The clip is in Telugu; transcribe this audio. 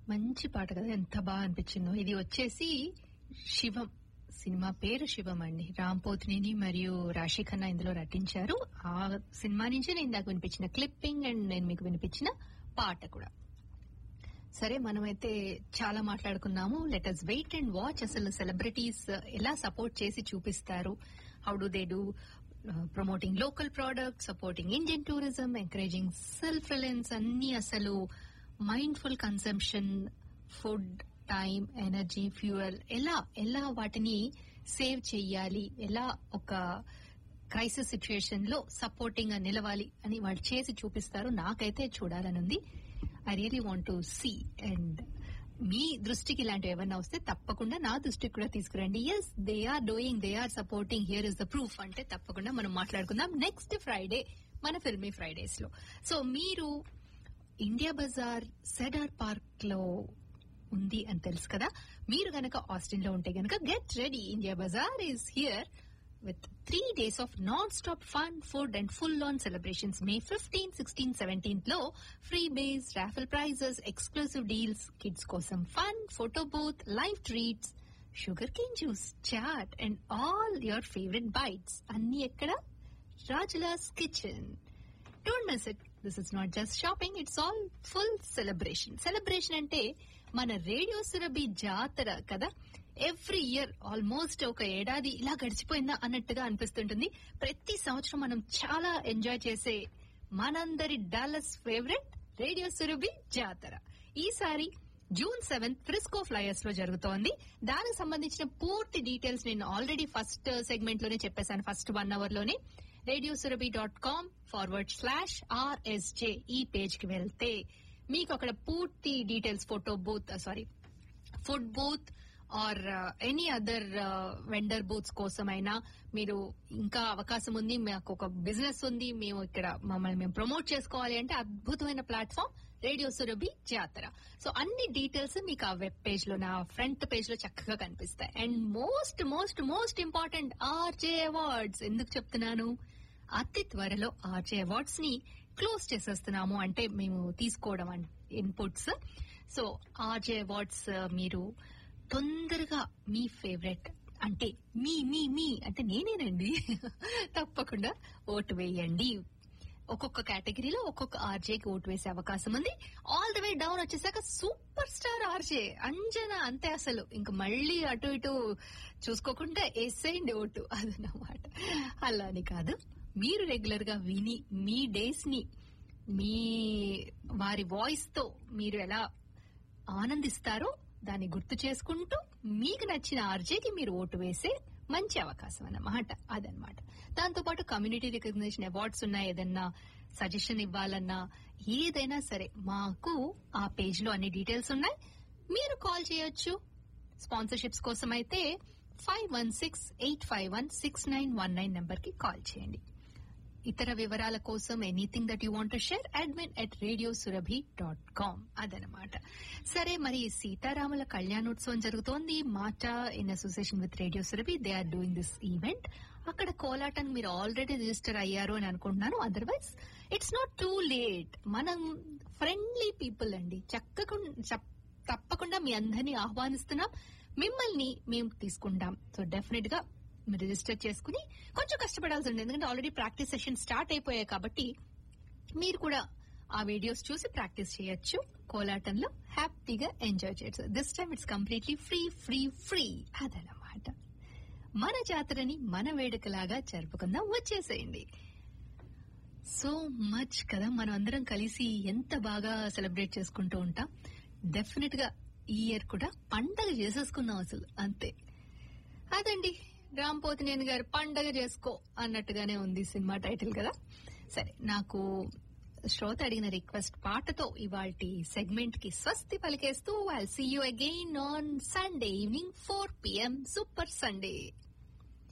మంచి పాట కదా ఎంత బాగా అనిపించిందో ఇది వచ్చేసి శివం సినిమా పేరు శివం అండి రామ్ పోతినేని మరియు రాశి ఖన్నా ఇందులో నటించారు ఆ సినిమా నుంచి నేను ఇందాక వినిపించిన క్లిప్పింగ్ అండ్ నేను మీకు వినిపించిన పాట కూడా సరే మనమైతే చాలా మాట్లాడుకున్నాము let us wait and watch అసలు సెలబ్రిటీస్ ఎలా సపోర్ట్ చేసి చూపిస్తారు how do they do promoting local product supporting Indian tourism encouraging self reliance అన్ని అసలు mindful consumption food time energy fuel ఎలా ఎలా వాటిని సేవ్ చెయ్యాలి ఎలా ఒక క్రైసిస్ సిచ్యుయేషన్ లో సపోర్టింగ్ గా నిలవాలి అని వాళ్ళు చేసి చూపిస్తారు నాకైతే చూడాలనుంది I really want to see and మీ దృష్టికి ఇలాంటివి ఏమన్నా వస్తే తప్పకుండా నా దృష్టికి కూడా తీసుకురండి yes they are doing they are supporting here is the proof అంటే తప్పకుండా మనం మాట్లాడుకుందాం నెక్స్ట్ ఫ్రైడే మన ఫిల్మీ ఫ్రైడేస్ లో సో మీరు ఇండియా బజార్ సెడార్ పార్క్ లో ఉంది అని తెలుసు కదా మీరు గనక ఆస్టిన్ లో ఉంటే గనక get ready India Bazaar is here with three days of non-stop fun, food and full-on celebrations. May 15, 16, 17th లో free base raffle prizes exclusive deals kids కోసం fun photo booth live treats sugar cane juice chaat and all your favourite bites అన్ని ఎక్కడ Rajula's kitchen don't miss it this is not just shopping it's all full celebration celebration అంటే మన రేడియో సురభి జాతర కదా ఎవ్రీ ఇయర్ ఆల్మోస్ట్ ఒక ఏడాది ఇలా గడిచిపోయిందా అన్నట్టుగా అనిపిస్తుంటుంది ప్రతి సంవత్సరం మనం చాలా ఎంజాయ్ చేసే మనందరి డాలస్ ఫేవరెట్ రేడియో సురభి జాతర ఈసారి జూన్ సెవెంత్ ఫ్రిస్కో ఫ్లయర్స్ లో జరుగుతోంది దానికి సంబంధించిన పూర్తి డీటెయిల్స్ నేను ఆల్రెడీ ఫస్ట్ సెగ్మెంట్ లోనే చెప్పేశాను ఫస్ట్ వన్ అవర్ లోనే radio Surabhi dot com forward slash RSJ ఈ పేజ్ కి వెళ్తే మీకు అక్కడ పూర్తి details photo booth sorry food booth or any other vendor booths కోసమైనా మీరు ఇంకా అవకాశం ఉంది మాకు ఒక బిజినెస్ ఉంది మేము ఇక్కడ మమ్మల్ని మేము ప్రమోట్ చేసుకోవాలి అంటే అద్భుతమైన ప్లాట్ఫామ్ రేడియో సురభి జాతర సో అన్ని డీటెయిల్స్ మీకు ఆ వెబ్ పేజ్ లో నా ఫ్రంట్ పేజ్ లో చక్కగా కనిపిస్తాయి and most most most important RJ awards ఎందుకు చెప్తున్నాను అతి త్వరలో ఆర్జే అవార్డ్స్ ని క్లోజ్ చేసేస్తున్నాము అంటే మేము తీసుకోవడం ఇన్పుట్స్ సో ఆర్జే అవార్డ్స్ మీరు తొందరగా మీ ఫేవరెట్ అంటే మీ మీ మీ అంటే నేనేనండి తప్పకుండా ఓటు వేయండి ఒక్కొక్క కేటగిరీలో ఒక్కొక్క ఆర్జేకి ఓటు వేసే అవకాశం ఉంది ఆల్ ది వే డౌన్ వచ్చేసాక సూపర్ స్టార్ ఆర్జే అంజనా అంతే అసలు ఇంక మళ్ళీ అటు ఇటు చూసుకోకుండా వేసేయండి ఓటు అదన్నమాట అలా అని కాదు మీరు రెగ్యులర్ గా విని మీ డేస్ ని మీ వారి వాయిస్ తో మీరు ఎలా ఆనందిస్తారో దాన్ని గుర్తు చేసుకుంటూ మీకు నచ్చిన ఆర్జేకి మీరు ఓటు వేసే మంచి అవకాశం అన్నమాట అదనమాట దాంతో పాటు కమ్యూనిటీ రికగ్నిషన్ అవార్డ్స్ ఉన్నాయి ఏదన్నా సజెషన్ ఇవ్వాలన్నా ఏదైనా సరే మాకు ఆ పేజ్ లో అన్ని డీటెయిల్స్ ఉన్నాయి మీరు కాల్ చేయొచ్చు స్పాన్సర్షిప్స్ కోసం అయితే five one six eight five one six nine one nine number కి కాల్ చేయండి ఇతర వివరాల కోసం anything that you want share admin at radio Surabhi dot com అదనమాట సరే మరి సీతారాముల కళ్యాణోత్సవం జరుగుతోంది MATA in association with radio Surabhi they are doing this event అక్కడ కోలాటానికి మీరు ఆల్రెడీ రిజిస్టర్ అయ్యారు అని అనుకుంటున్నాను otherwise it's not too late మనం ఫ్రెండ్లీ పీపుల్ అండి చక్కకుండా తప్పకుండా మీ అందరినీ ఆహ్వానిస్తున్నాం మిమ్మల్ని మేము తీసుకుంటాం సో డెఫినెట్ గా మీరు రిజిస్టర్ చేసుకుని కొంచెం కష్టపడాల్సి ఉంది ఎందుకంటే ఆల్రెడీ ప్రాక్టీస్ సెషన్ స్టార్ట్ అయిపోయాయి కాబట్టి మీరు కూడా ఆ వీడియోస్ చూసి ప్రాక్టీస్ చేయొచ్చు కోలాటంలో హ్యాపీగా ఎంజాయ్ చేయొచ్చు this time it's completely free free free అదనమాట మన జాతరని మన వేడుకలాగా జరుపుకుందాం వచ్చేసేయండి సో మచ్ కదా మనం అందరం కలిసి ఎంత బాగా సెలబ్రేట్ చేసుకుంటూ ఉంటాం డెఫినెట్ గా ఈ ఇయర్ కూడా పండగ చేసేసుకున్నాం అసలు అంతే అదండి రామ్ పోతినేని గారు పండగ చేసుకో అన్నట్టుగానే ఉంది సినిమా టైటిల్ కదా సరే నాకు శ్రోత అడిగిన రిక్వెస్ట్ పాటతో ఇవాల్టి సెగ్మెంట్ కి స్వస్తి పలికేస్తూ I see you again on Sunday evening four PM super Sunday